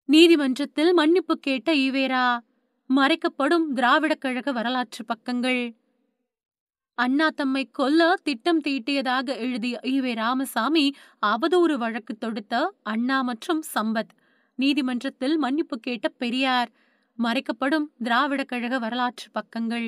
நீதிமன்றத்தில் மன்னிப்பு கேட்ட ஈவேரா மறைக்கப்படும் திராவிடக் கழக வரலாற்று பக்கங்கள் அண்ணா தம்மை கொல்ல திட்டம் தீட்டியதாக எழுதிய ஈவே ராமசாமி அவதூறு வழக்கு தொடுத்த அண்ணா மற்றும் சம்பத் நீதிமன்றத்தில் மன்னிப்பு கேட்ட பெரியார் மறைக்கப்படும் திராவிடக் கழக வரலாற்று பக்கங்கள்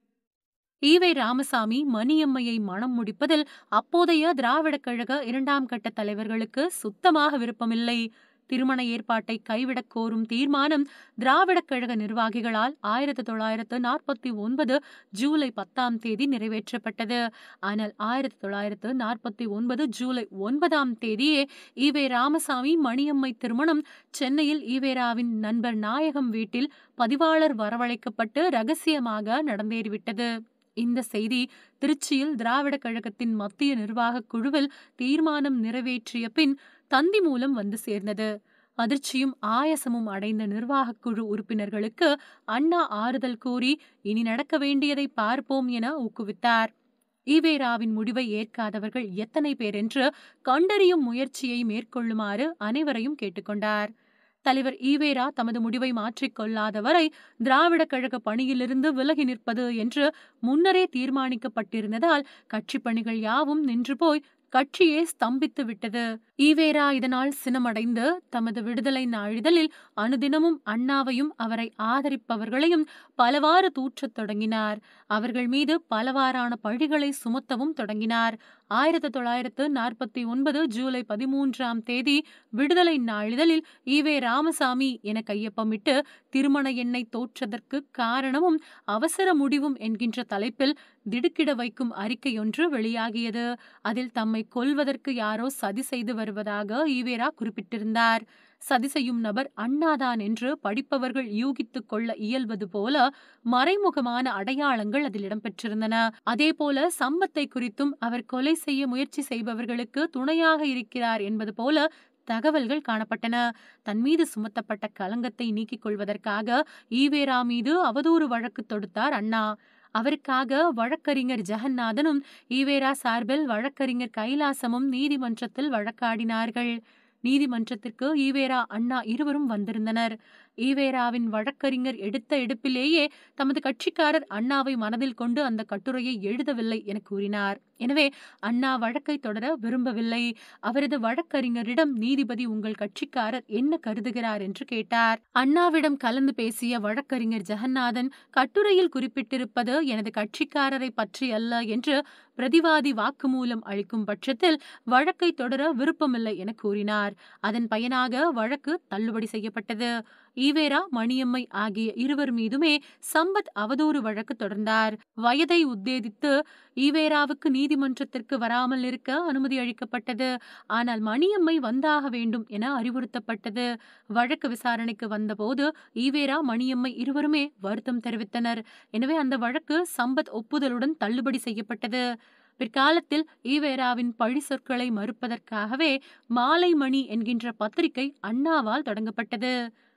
ஈவை ராமசாமி மணியம்மையை மணம் முடிப்பதில் அப்போதைய திராவிடக் கழக இரண்டாம் கட்ட தலைவர்களுக்கு சுத்தமாக விருப்பமில்லை திருமண ஏற்பாட்டை கைவிடக் கோரும் தீர்மானம் திராவிடக் கழக நிர்வாகிகளால் ஆயிரத்தி தொள்ளாயிரத்து நாற்பத்தி ஒன்பது ஜூலை பத்தாம் தேதி நிறைவேற்றப்பட்டது ஆனால் ஆயிரத்தி தொள்ளாயிரத்து நாற்பத்தி ஒன்பது ஜூலை ஒன்பதாம் தேதியே ஈவே ராமசாமி மணியம்மை திருமணம் சென்னையில் ஈவேராவின் நண்பர் நாயகம் வீட்டில் பதிவாளர் வரவழைக்கப்பட்டு ரகசியமாக நடந்தேறிவிட்டது இந்த செய்தி திருச்சியில் திராவிட கழகத்தின் மத்திய நிர்வாக குழுவில் தீர்மானம் நிறைவேற்றிய பின் தந்தி மூலம் வந்து சேர்ந்தது அதிர்ச்சியும் ஆயசமும் அடைந்த நிர்வாகக் குழு உறுப்பினர்களுக்கு அண்ணா ஆறுதல் கூறி இனி நடக்க வேண்டியதை பார்ப்போம் என ஊக்குவித்தார் ஈவேராவின் முடிவை ஏற்காதவர்கள் எத்தனை பேர் என்று கண்டறியும் முயற்சியை மேற்கொள்ளுமாறு அனைவரையும் கேட்டுக்கொண்டார் தலைவர் ஈவேரா தமது முடிவை மாற்றிக் கொள்ளாதவரை திராவிட கழக பணியிலிருந்து விலகி நிற்பது என்று முன்னரே தீர்மானிக்கப்பட்டிருந்ததால் கட்சி பணிகள் யாவும் நின்று போய் கட்சியே ஸ்தம்பித்து விட்டது ஈவேரா இதனால் சினமடைந்து தமது விடுதலை நாளிதழில் அனுதினமும் அண்ணாவையும் அவரை ஆதரிப்பவர்களையும் பலவாறு தூற்றத் தொடங்கினார் அவர்கள் மீது பலவாறான பழிகளை சுமத்தவும் தொடங்கினார் ஆயிரத்தி தொள்ளாயிரத்து நாற்பத்தி ஒன்பது ஜூலை பதிமூன்றாம் தேதி விடுதலை நாளிதழில் ஈவே ராமசாமி என கையொப்பமிட்டு திருமண எண்ணெய் தோற்றதற்கு காரணமும் அவசர முடிவும் என்கின்ற தலைப்பில் திடுக்கிட வைக்கும் அறிக்கையொன்று வெளியாகியது அதில் தம்மை கொல்வதற்கு யாரோ சதி செய்து வருவதாக ஈவேரா குறிப்பிட்டிருந்தார் சதி செய்யும் நபர் அண்ணாதான் என்று படிப்பவர்கள் யூகித்துக் கொள்ள இயல்வது போல மறைமுகமான அடையாளங்கள் அதில் இடம்பெற்றிருந்தன அதே போல சம்பத்தை குறித்தும் அவர் கொலை செய்ய முயற்சி செய்பவர்களுக்கு துணையாக இருக்கிறார் என்பது போல தகவல்கள் காணப்பட்டன தன் மீது சுமத்தப்பட்ட கலங்கத்தை நீக்கிக் கொள்வதற்காக ஈவேரா மீது அவதூறு வழக்கு தொடுத்தார் அண்ணா அவருக்காக வழக்கறிஞர் ஜெகநாதனும் ஈவேரா சார்பில் வழக்கறிஞர் கைலாசமும் நீதிமன்றத்தில் வழக்காடினார்கள் நீதிமன்றத்திற்கு ஈவேரா அண்ணா இருவரும் வந்திருந்தனர் ஈவேராவின் வழக்கறிஞர் எடுத்த எடுப்பிலேயே தமது கட்சிக்காரர் அண்ணாவை மனதில் கொண்டு அந்த கட்டுரையை எழுதவில்லை என கூறினார் எனவே அண்ணா வழக்கை தொடர விரும்பவில்லை அவரது வழக்கறிஞரிடம் நீதிபதி உங்கள் கட்சிக்காரர் என்ன கருதுகிறார் என்று கேட்டார் அண்ணாவிடம் கலந்து பேசிய வழக்கறிஞர் ஜெகநாதன் கட்டுரையில் குறிப்பிட்டிருப்பது எனது கட்சிக்காரரை பற்றி அல்ல என்று பிரதிவாதி வாக்குமூலம் அளிக்கும் பட்சத்தில் வழக்கை தொடர விருப்பமில்லை என கூறினார் அதன் பயனாக வழக்கு தள்ளுபடி செய்யப்பட்டது ஈவேரா மணியம்மை ஆகிய இருவர் மீதுமே சம்பத் அவதூறு வழக்கு தொடர்ந்தார் வயதை உத்தேதித்து ஈவேராவுக்கு நீதிமன்றத்திற்கு வராமல் இருக்க அனுமதி அளிக்கப்பட்டது ஆனால் மணியம்மை வந்தாக வேண்டும் என அறிவுறுத்தப்பட்டது வழக்கு விசாரணைக்கு வந்தபோது ஈவேரா மணியம்மை இருவருமே வருத்தம் தெரிவித்தனர் எனவே அந்த வழக்கு சம்பத் ஒப்புதலுடன் தள்ளுபடி செய்யப்பட்டது பிற்காலத்தில் ஈவேராவின் பழி சொற்களை மறுப்பதற்காகவே மாலை மணி என்கின்ற பத்திரிகை அண்ணாவால் தொடங்கப்பட்டது